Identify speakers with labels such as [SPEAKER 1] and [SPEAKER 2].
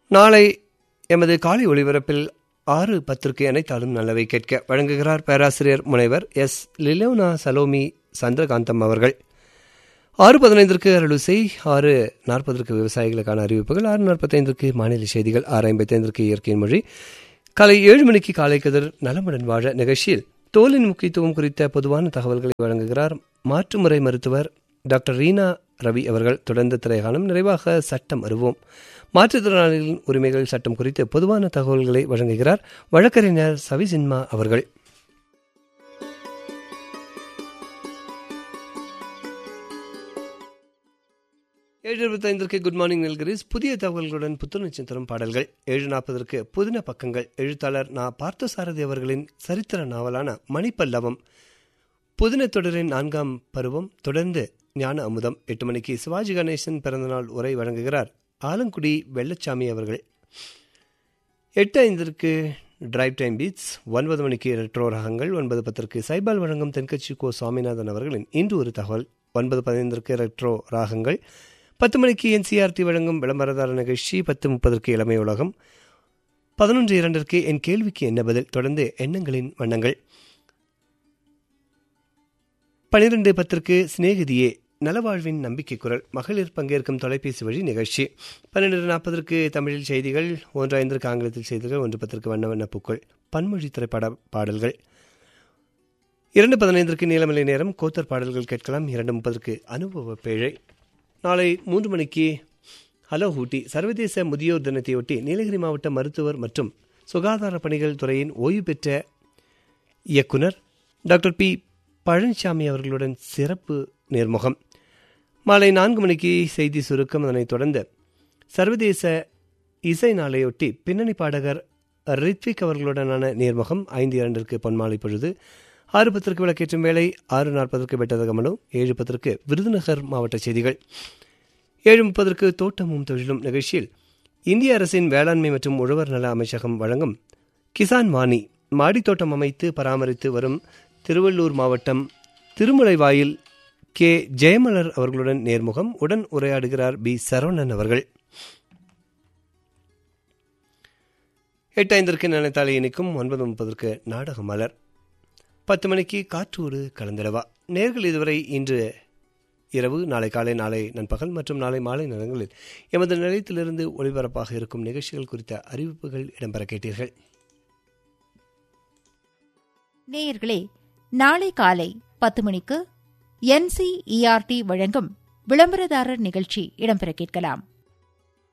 [SPEAKER 1] நாளை எமது காலை ஒளிபரப்பில் ஆறு பத்திற்கு அனைத்தாலும் நல்லவை கேட்க வழங்குகிறார் பேராசிரியர் முனைவர் எஸ் லிலோனா சலோமி சந்திரகாந்தம் அவர்கள் ஆறு பதினைந்திற்கு அருளுசை ஆறு நாற்பதற்கு விவசாயிகளுக்கான அறிவிப்புகள் ஆறு நாற்பத்தைந்திற்கு மாநில செய்திகள் ஆறு ஐம்பத்தைந்திற்கு இயற்கையின் மொழி காலை ஏழு மணிக்கு காலை கதிர் நலமுடன் வாழ நிகழ்ச்சியில் தோலின் முக்கியத்துவம் குறித்த பொதுவான தகவல்களை வழங்குகிறார் மாற்றுமுறை மருத்துவர் டாக்டர் ரீனா ரவி அவர்கள் தொடர்ந்து திரைகாலம் நிறைவாக சட்டம் அறிவோம் மாற்றுத்திறனாளிகளின் உரிமைகள் சட்டம் குறித்து பொதுவான தகவல்களை வழங்குகிறார் வழக்கறிஞர் சவிசின்மா அவர்கள் ஏழு இருபத்தைந்திற்கு குட் மார்னிங் நெல்கிரிஸ் புதிய தகவல்களுடன் புத்துணர்ச்சி தரும் பாடல்கள் ஏழு நாற்பதற்கு புதின பக்கங்கள் எழுத்தாளர் நா பார்த்தசாரதி அவர்களின் சரித்திர நாவலான மணிப்பல்லவம் புதின தொடரின் நான்காம் பருவம் தொடர்ந்து ஞான அமுதம் எட்டு மணிக்கு சிவாஜி கணேசன் பிறந்தநாள் உரை வழங்குகிறார் ஆலங்குடி வெள்ளச்சாமி அவர்கள் எட்டு ஐந்திற்கு டிரைவ் டைம் பீட்ஸ் ஒன்பது மணிக்கு ரெட்ரோ ரகங்கள் ஒன்பது பத்திற்கு சைபால் வழங்கும் தென்கட்சி கோ சுவாமிநாதன் அவர்களின் இன்று ஒரு தகவல் ஒன்பது பதினைந்திற்கு ரெட்ரோ ராகங்கள் பத்து மணிக்கு என்சிஆர்டி வழங்கும் விளம்பரதார நிகழ்ச்சி பத்து முப்பதற்கு இளமை உலகம் பதினொன்று இரண்டிற்கு என் கேள்விக்கு என்ன பதில் தொடர்ந்து எண்ணங்களின் வண்ணங்கள் பனிரெண்டு பத்திற்கு சிநேகிதியே நலவாழ்வின் நம்பிக்கை குரல் மகளிர் பங்கேற்கும் தொலைபேசி வழி நிகழ்ச்சி பன்னிரண்டு நாற்பதற்கு தமிழில் செய்திகள் ஒன்று ஐந்திற்கு ஆங்கிலத்தில் செய்திகள் ஒன்று பத்திற்கு வண்ண வண்ண பூக்கள் பன்மொழி திரைப்பட பாடல்கள் இரண்டு பதினைந்திற்கு நீலமலை நேரம் கோத்தர் பாடல்கள் கேட்கலாம் இரண்டு முப்பதற்கு அனுபவ பேழை நாளை மூன்று மணிக்கு ஹலோ ஊட்டி சர்வதேச முதியோர் தினத்தையொட்டி நீலகிரி மாவட்ட மருத்துவர் மற்றும் சுகாதார பணிகள் துறையின் ஓய்வு பெற்ற இயக்குனர் டாக்டர் பி பழனிசாமி அவர்களுடன் சிறப்பு நேர்முகம் மாலை நான்கு மணிக்கு செய்தி சுருக்கம் அதனைத் தொடர்ந்து சர்வதேச இசை நாளையொட்டி பின்னணி பாடகர் ரித்விக் அவர்களுடனான நேர்முகம் ஐந்து இரண்டிற்கு பொன்மாலை பொழுது ஆறு பத்திற்கு விளக்கேற்றும் வேலை ஆறு நாற்பதற்கு வெட்டதகமனு ஏழு பத்திற்கு விருதுநகர் மாவட்ட செய்திகள் ஏழு முப்பதற்கு தோட்டமும் தொழிலும் நிகழ்ச்சியில் இந்திய அரசின் வேளாண்மை மற்றும் உழவர் நல அமைச்சகம் வழங்கும் கிசான் வாணி மாடித்தோட்டம் அமைத்து பராமரித்து வரும் திருவள்ளூர் மாவட்டம் திருமலைவாயில் கே ஜெயமலர் அவர்களுடன் நேர்முகம் உடன் உரையாடுகிறார் பி சரவணன் அவர்கள் எட்டு ஐந்திற்கு நினைத்தாலே இணைக்கும் ஒன்பது முப்பதற்கு நாடக மலர் பத்து மணிக்கு காற்றோடு கலந்திடவா நேர்கள் இதுவரை இன்று இரவு நாளை காலை நாளை நண்பகல் மற்றும் நாளை மாலை நேரங்களில் எமது நிலையத்திலிருந்து ஒளிபரப்பாக இருக்கும் நிகழ்ச்சிகள் குறித்த அறிவிப்புகள் இடம்பெற கேட்டீர்கள்
[SPEAKER 2] நேயர்களே நாளை காலை பத்து மணிக்கு என்சிஇஆர்டி வழங்கும் விளம்பரதாரர் நிகழ்ச்சி இடம்பெற கேட்கலாம்